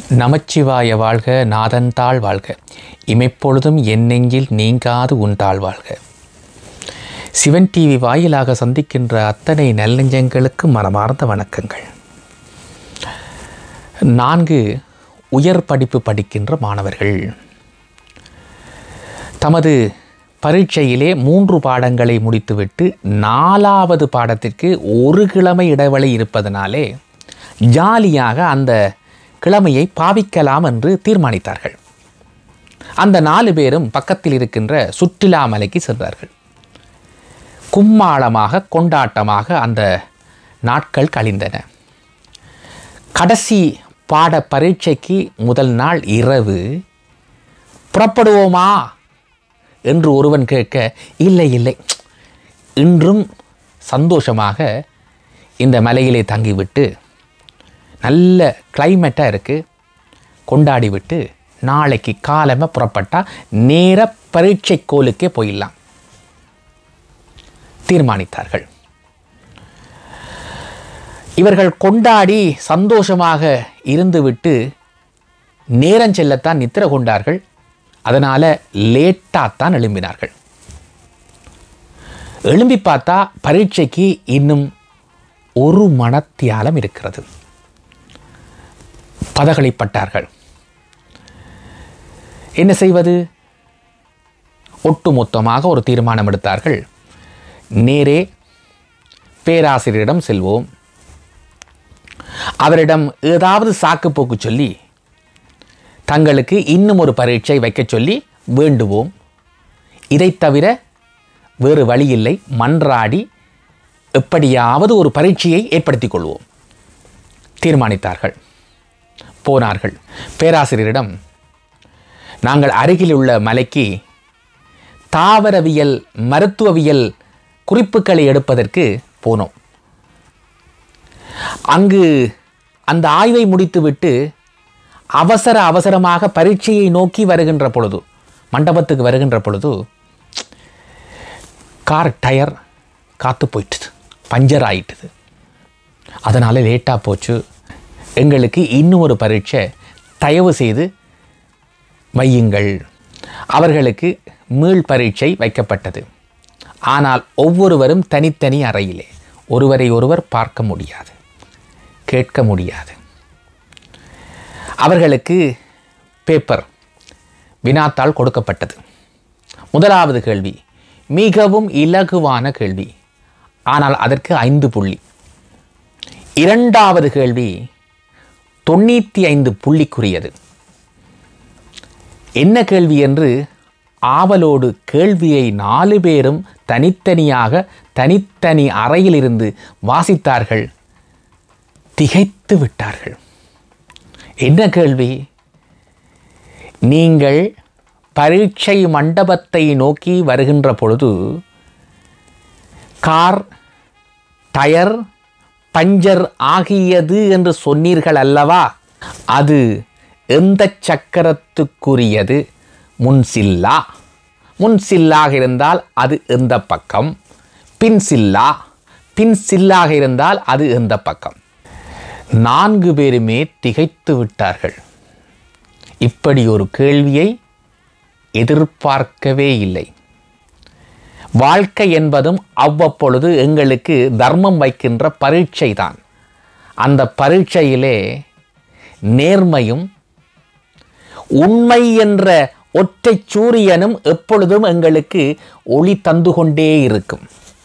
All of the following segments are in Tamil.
நமச்சிவாய வாழ்க நாதன்தாள் வாழ்க இமைப்பொழுதும் என் நெஞ்சில் நீங்காது உண்டாள் வாழ்க சிவன் டிவி வாயிலாக சந்திக்கின்ற அத்தனை நல்லெஞ்சங்களுக்கு மனமார்ந்த வணக்கங்கள் நான்கு உயர் படிப்பு படிக்கின்ற மாணவர்கள் தமது பரீட்சையிலே மூன்று பாடங்களை முடித்துவிட்டு நாலாவது பாடத்திற்கு ஒரு கிழமை இடைவெளி இருப்பதனாலே ஜாலியாக அந்த கிழமையை பாவிக்கலாம் என்று தீர்மானித்தார்கள் அந்த நாலு பேரும் பக்கத்தில் இருக்கின்ற சுற்றுலா மலைக்கு சென்றார்கள் கும்மாளமாக கொண்டாட்டமாக அந்த நாட்கள் கழிந்தன கடைசி பாட பரீட்சைக்கு முதல் நாள் இரவு புறப்படுவோமா என்று ஒருவன் கேட்க இல்லை இல்லை இன்றும் சந்தோஷமாக இந்த மலையிலே தங்கிவிட்டு நல்ல கிளைமேட்டாக இருக்குது கொண்டாடி விட்டு நாளைக்கு காலமாக புறப்பட்டால் நேர பரீட்சை கோலுக்கே போயிடலாம் தீர்மானித்தார்கள் இவர்கள் கொண்டாடி சந்தோஷமாக இருந்துவிட்டு நேரம் செல்லத்தான் நித்திர கொண்டார்கள் அதனால் லேட்டாகத்தான் எழும்பினார்கள் எழும்பி பார்த்தா பரீட்சைக்கு இன்னும் ஒரு மணத்தியாலம் இருக்கிறது பதகளிப்பட்டார்கள் என்ன செய்வது ஒட்டுமொத்தமாக ஒரு தீர்மானம் எடுத்தார்கள் நேரே பேராசிரியரிடம் செல்வோம் அவரிடம் ஏதாவது சாக்கு போக்கு சொல்லி தங்களுக்கு இன்னும் ஒரு பரீட்சை வைக்கச் சொல்லி வேண்டுவோம் இதைத் தவிர வேறு வழியில்லை மன்றாடி எப்படியாவது ஒரு பரீட்சையை ஏற்படுத்திக் கொள்வோம் தீர்மானித்தார்கள் போனார்கள் பேராசிரியரிடம் நாங்கள் அருகில் உள்ள மலைக்கு தாவரவியல் மருத்துவவியல் குறிப்புகளை எடுப்பதற்கு போனோம் அங்கு அந்த ஆய்வை முடித்துவிட்டு அவசர அவசரமாக பரீட்சையை நோக்கி வருகின்ற பொழுது மண்டபத்துக்கு வருகின்ற பொழுது கார் டயர் காத்து போயிட்டுது பஞ்சர் ஆயிட்டுது அதனால் லேட்டாக போச்சு எங்களுக்கு இன்னும் ஒரு பரீட்சை தயவு செய்து வையுங்கள் அவர்களுக்கு மீள் பரீட்சை வைக்கப்பட்டது ஆனால் ஒவ்வொருவரும் தனித்தனி அறையிலே ஒருவரை ஒருவர் பார்க்க முடியாது கேட்க முடியாது அவர்களுக்கு பேப்பர் வினாத்தாள் கொடுக்கப்பட்டது முதலாவது கேள்வி மிகவும் இலகுவான கேள்வி ஆனால் அதற்கு ஐந்து புள்ளி இரண்டாவது கேள்வி தொண்ணூற்றி ஐந்து புள்ளிக்குரியது என்ன கேள்வி என்று ஆவலோடு கேள்வியை நாலு பேரும் தனித்தனியாக தனித்தனி அறையிலிருந்து வாசித்தார்கள் திகைத்து விட்டார்கள் என்ன கேள்வி நீங்கள் பரீட்சை மண்டபத்தை நோக்கி வருகின்ற பொழுது கார் டயர் பஞ்சர் ஆகியது என்று சொன்னீர்கள் அல்லவா அது எந்த சக்கரத்துக்குரியது முன்சில்லா முன்சில்லாக இருந்தால் அது எந்த பக்கம் பின் சில்லா பின் சில்லாக இருந்தால் அது எந்த பக்கம் நான்கு பேருமே திகைத்து விட்டார்கள் இப்படி ஒரு கேள்வியை எதிர்பார்க்கவே இல்லை வாழ்க்கை என்பதும் அவ்வப்பொழுது எங்களுக்கு தர்மம் வைக்கின்ற பரீட்சை தான் அந்த பரீட்சையிலே நேர்மையும் உண்மை என்ற ஒற்றை சூரியனும் எப்பொழுதும் எங்களுக்கு ஒளி தந்து கொண்டே இருக்கும்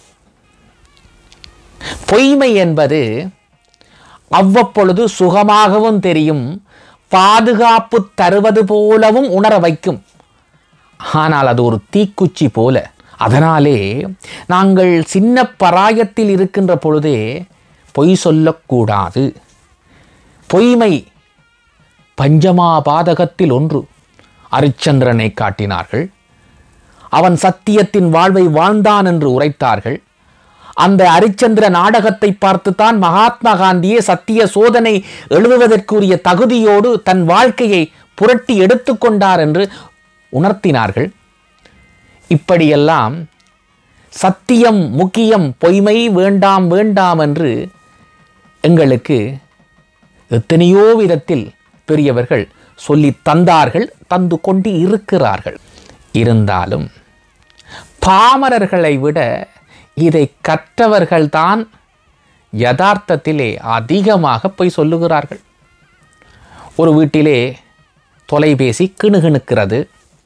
பொய்மை என்பது அவ்வப்பொழுது சுகமாகவும் தெரியும் பாதுகாப்பு தருவது போலவும் உணர வைக்கும் ஆனால் அது ஒரு தீக்குச்சி போல அதனாலே நாங்கள் சின்ன பராயத்தில் இருக்கின்ற பொழுதே பொய் சொல்லக்கூடாது பொய்மை பஞ்சமா பாதகத்தில் ஒன்று அரிச்சந்திரனை காட்டினார்கள் அவன் சத்தியத்தின் வாழ்வை வாழ்ந்தான் என்று உரைத்தார்கள் அந்த அரிச்சந்திர நாடகத்தை பார்த்துத்தான் மகாத்மா காந்தியே சத்திய சோதனை எழுதுவதற்குரிய தகுதியோடு தன் வாழ்க்கையை புரட்டி எடுத்துக்கொண்டார் என்று உணர்த்தினார்கள் இப்படியெல்லாம் சத்தியம் முக்கியம் பொய்மை வேண்டாம் வேண்டாம் என்று எங்களுக்கு எத்தனையோ விதத்தில் பெரியவர்கள் சொல்லி தந்தார்கள் தந்து கொண்டு இருக்கிறார்கள் இருந்தாலும் பாமரர்களை விட இதை கற்றவர்கள்தான் யதார்த்தத்திலே அதிகமாக போய் சொல்லுகிறார்கள் ஒரு வீட்டிலே தொலைபேசி கிணுகிணுக்கிறது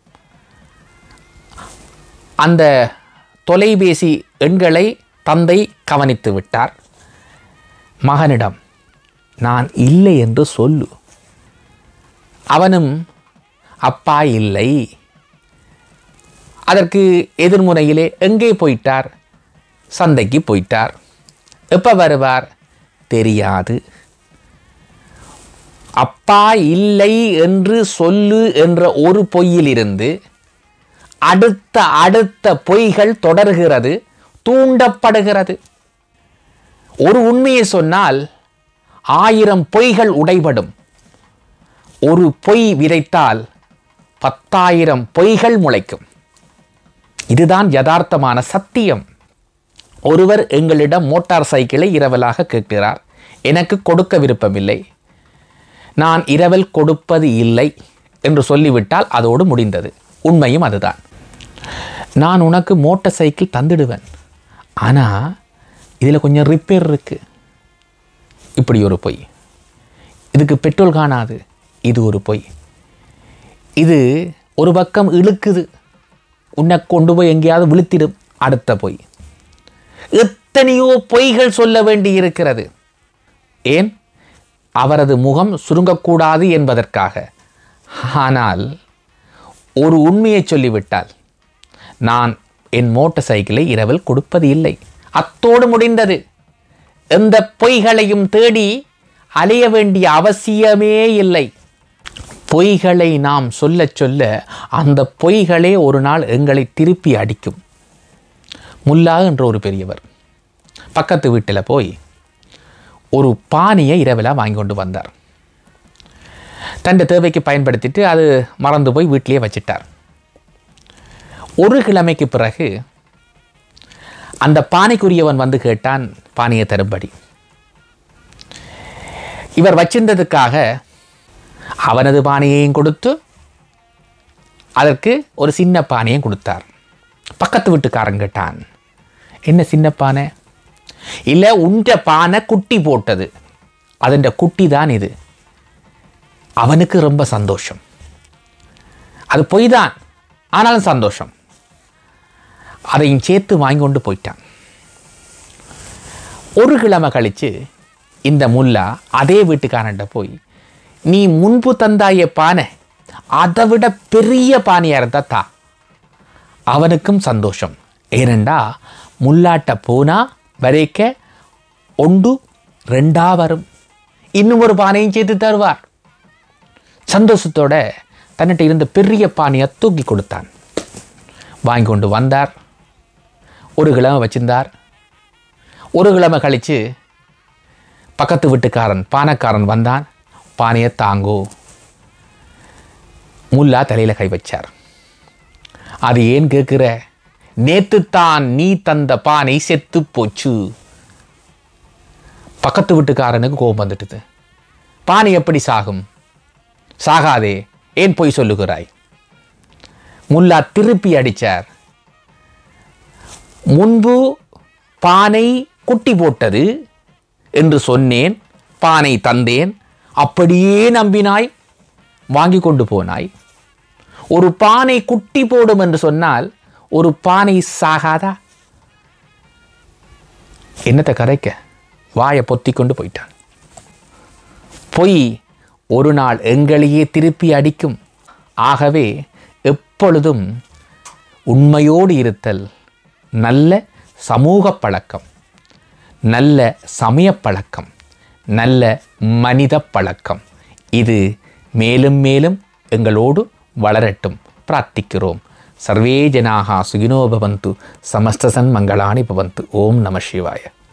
அந்த தொலைபேசி எண்களை தந்தை கவனித்து விட்டார் மகனிடம் நான் இல்லை என்று சொல்லு அவனும் அப்பா இல்லை அதற்கு எதிர்முனையிலே எங்கே போயிட்டார் சந்தைக்கு போயிட்டார் எப்போ வருவார் தெரியாது அப்பா இல்லை என்று சொல்லு என்ற ஒரு பொய்யிலிருந்து அடுத்த அடுத்த பொய்கள் தொடர்கிறது தூண்டப்படுகிறது ஒரு உண்மையை சொன்னால் ஆயிரம் பொய்கள் உடைபடும் ஒரு பொய் விதைத்தால் பத்தாயிரம் பொய்கள் முளைக்கும் இதுதான் யதார்த்தமான சத்தியம் ஒருவர் எங்களிடம் மோட்டார் சைக்கிளை இரவலாக கேட்கிறார் எனக்கு கொடுக்க விருப்பமில்லை நான் இரவல் கொடுப்பது இல்லை என்று சொல்லிவிட்டால் அதோடு முடிந்தது உண்மையும் அதுதான் நான் உனக்கு மோட்டார் சைக்கிள் தந்துடுவேன் ஆனால் இதில் கொஞ்சம் ரிப்பேர் இருக்குது இப்படி ஒரு பொய் இதுக்கு பெட்ரோல் காணாது இது ஒரு பொய் இது ஒரு பக்கம் இழுக்குது உன்னை கொண்டு போய் எங்கேயாவது விழுத்திடும் அடுத்த பொய் எத்தனையோ பொய்கள் சொல்ல வேண்டி இருக்கிறது ஏன் அவரது முகம் சுருங்கக்கூடாது என்பதற்காக ஆனால் ஒரு உண்மையை சொல்லிவிட்டால் நான் என் மோட்டார் சைக்கிளை இரவில் கொடுப்பது இல்லை அத்தோடு முடிந்தது எந்த பொய்களையும் தேடி அலைய வேண்டிய அவசியமே இல்லை பொய்களை நாம் சொல்ல சொல்ல அந்த பொய்களே ஒரு நாள் எங்களை திருப்பி அடிக்கும் முல்லா என்ற ஒரு பெரியவர் பக்கத்து வீட்டில் போய் ஒரு பானையை இரவில் வாங்கி கொண்டு வந்தார் தன் தேவைக்கு பயன்படுத்திட்டு அது மறந்து போய் வீட்டிலேயே வச்சிட்டார் ஒரு கிழமைக்கு பிறகு அந்த பானைக்குரியவன் வந்து கேட்டான் பானையை தரும்படி இவர் வச்சிருந்ததுக்காக அவனது பானையையும் கொடுத்து அதற்கு ஒரு சின்ன பானையும் கொடுத்தார் பக்கத்து வீட்டுக்காரன் கேட்டான் என்ன சின்ன பானை இல்லை உண்ட பானை குட்டி போட்டது அதன் குட்டி தான் இது அவனுக்கு ரொம்ப சந்தோஷம் அது பொய் தான் ஆனாலும் சந்தோஷம் அதையும் சேர்த்து வாங்கி கொண்டு போயிட்டான் ஒரு கிழமை கழித்து இந்த முல்லா அதே வீட்டுக்காரன்ட்ட போய் நீ முன்பு தந்தாய பானை அதை விட பெரிய பானையாக இருந்தா தா அவனுக்கும் சந்தோஷம் ஏனெண்டா முல்லாட்ட போனா வரைக்க ஒன்று ரெண்டா வரும் இன்னும் ஒரு பானையும் சேர்த்து தருவார் சந்தோஷத்தோட தன்னிட்ட இருந்த பெரிய பானையை தூக்கி கொடுத்தான் வாங்கி கொண்டு வந்தார் ஒரு கிழமை வச்சிருந்தார் ஒரு கிழமை கழித்து பக்கத்து வீட்டுக்காரன் பானைக்காரன் வந்தான் பானையை தாங்கோ முல்லா தலையில் கை வச்சார் அது ஏன் கேட்குற நேத்துத்தான் நீ தந்த பானை செத்து போச்சு பக்கத்து வீட்டுக்காரனுக்கு கோபம் வந்துட்டுது பானை எப்படி சாகும் சாகாதே ஏன் போய் சொல்லுகிறாய் முல்லா திருப்பி அடிச்சார் முன்பு பானை குட்டி போட்டது என்று சொன்னேன் பானை தந்தேன் அப்படியே நம்பினாய் வாங்கி கொண்டு போனாய் ஒரு பானை குட்டி போடும் என்று சொன்னால் ஒரு பானை சாகாதா என்னத்தை கதைக்க வாயை பொத்தி கொண்டு போயிட்டான் பொய் ஒரு நாள் எங்களையே திருப்பி அடிக்கும் ஆகவே எப்பொழுதும் உண்மையோடு இருத்தல் நல்ல சமூக பழக்கம் நல்ல சமய பழக்கம் நல்ல மனித பழக்கம் இது மேலும் மேலும் எங்களோடு வளரட்டும் பிரார்த்திக்கிறோம் சர்வே ஜனாக சுகினோ பவந்து சமஸ்தசன் மங்களானி பவந்து ஓம் நம சிவாய